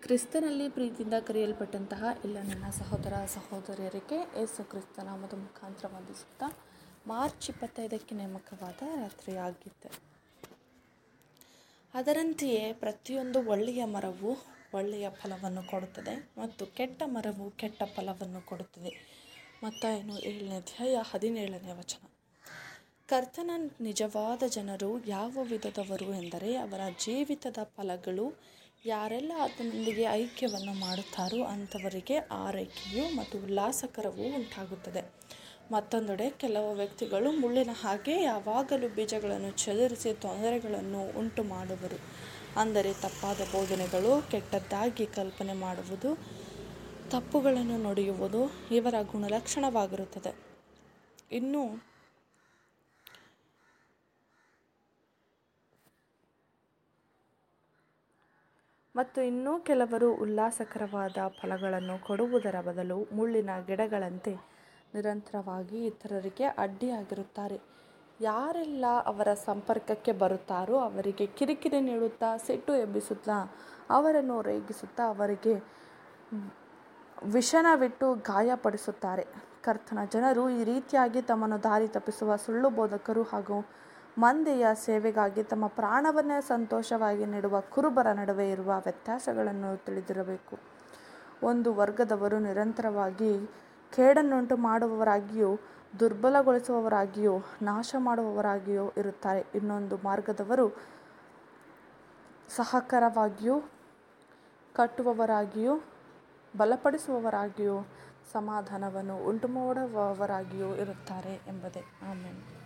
ಕ್ರಿಸ್ತನಲ್ಲಿ ಪ್ರೀತಿಯಿಂದ ಕರೆಯಲ್ಪಟ್ಟಂತಹ ಎಲ್ಲ ನನ್ನ ಸಹೋದರ ಸಹೋದರಿಯರಿಗೆ ಯೇಸು ಕ್ರಿಸ್ತ ನಾಮದ ಮುಖಾಂತರ ವಂದಿಸುತ್ತಾ ಮಾರ್ಚ್ ಇಪ್ಪತ್ತೈದಕ್ಕೆ ನೇಮಕವಾದ ರಾತ್ರಿಯಾಗಿತ್ತು ಅದರಂತೆಯೇ ಪ್ರತಿಯೊಂದು ಒಳ್ಳೆಯ ಮರವು ಒಳ್ಳೆಯ ಫಲವನ್ನು ಕೊಡುತ್ತದೆ ಮತ್ತು ಕೆಟ್ಟ ಮರವು ಕೆಟ್ಟ ಫಲವನ್ನು ಕೊಡುತ್ತದೆ ಮತ್ತಾಯನು ಏಳನೇ ಅಧ್ಯಾಯ ಹದಿನೇಳನೇ ವಚನ ಕರ್ತನ ನಿಜವಾದ ಜನರು ಯಾವ ವಿಧದವರು ಎಂದರೆ ಅವರ ಜೀವಿತದ ಫಲಗಳು ಯಾರೆಲ್ಲ ಆತನೊಂದಿಗೆ ಐಕ್ಯವನ್ನು ಮಾಡುತ್ತಾರೋ ಅಂಥವರಿಗೆ ಆರೈಕೆಯು ಮತ್ತು ಉಲ್ಲಾಸಕರವೂ ಉಂಟಾಗುತ್ತದೆ ಮತ್ತೊಂದೆಡೆ ಕೆಲವು ವ್ಯಕ್ತಿಗಳು ಮುಳ್ಳಿನ ಹಾಗೆ ಯಾವಾಗಲೂ ಬೀಜಗಳನ್ನು ಚದುರಿಸಿ ತೊಂದರೆಗಳನ್ನು ಉಂಟು ಮಾಡುವರು ಅಂದರೆ ತಪ್ಪಾದ ಬೋಧನೆಗಳು ಕೆಟ್ಟದ್ದಾಗಿ ಕಲ್ಪನೆ ಮಾಡುವುದು ತಪ್ಪುಗಳನ್ನು ನುಡಿಯುವುದು ಇವರ ಗುಣಲಕ್ಷಣವಾಗಿರುತ್ತದೆ ಇನ್ನು ಮತ್ತು ಇನ್ನೂ ಕೆಲವರು ಉಲ್ಲಾಸಕರವಾದ ಫಲಗಳನ್ನು ಕೊಡುವುದರ ಬದಲು ಮುಳ್ಳಿನ ಗಿಡಗಳಂತೆ ನಿರಂತರವಾಗಿ ಇತರರಿಗೆ ಅಡ್ಡಿಯಾಗಿರುತ್ತಾರೆ ಯಾರೆಲ್ಲ ಅವರ ಸಂಪರ್ಕಕ್ಕೆ ಬರುತ್ತಾರೋ ಅವರಿಗೆ ಕಿರಿಕಿರಿ ನೀಡುತ್ತಾ ಸಿಟ್ಟು ಎಬ್ಬಿಸುತ್ತಾ ಅವರನ್ನು ರೇಗಿಸುತ್ತಾ ಅವರಿಗೆ ವಿಷನವಿಟ್ಟು ಗಾಯಪಡಿಸುತ್ತಾರೆ ಕರ್ತನ ಜನರು ಈ ರೀತಿಯಾಗಿ ತಮ್ಮನ್ನು ದಾರಿ ತಪ್ಪಿಸುವ ಸುಳ್ಳು ಬೋಧಕರು ಹಾಗೂ ಮಂದೆಯ ಸೇವೆಗಾಗಿ ತಮ್ಮ ಪ್ರಾಣವನ್ನೇ ಸಂತೋಷವಾಗಿ ನೀಡುವ ಕುರುಬರ ನಡುವೆ ಇರುವ ವ್ಯತ್ಯಾಸಗಳನ್ನು ತಿಳಿದಿರಬೇಕು ಒಂದು ವರ್ಗದವರು ನಿರಂತರವಾಗಿ ಕೇಡನ್ನುಂಟು ಮಾಡುವವರಾಗಿಯೂ ದುರ್ಬಲಗೊಳಿಸುವವರಾಗಿಯೂ ನಾಶ ಮಾಡುವವರಾಗಿಯೂ ಇರುತ್ತಾರೆ ಇನ್ನೊಂದು ಮಾರ್ಗದವರು ಸಹಕಾರವಾಗಿಯೂ ಕಟ್ಟುವವರಾಗಿಯೂ ಬಲಪಡಿಸುವವರಾಗಿಯೂ ಸಮಾಧಾನವನ್ನು ಉಂಟುಮಾಡುವವರಾಗಿಯೂ ಇರುತ್ತಾರೆ ಎಂಬುದೇ ಆಮೇಲೆ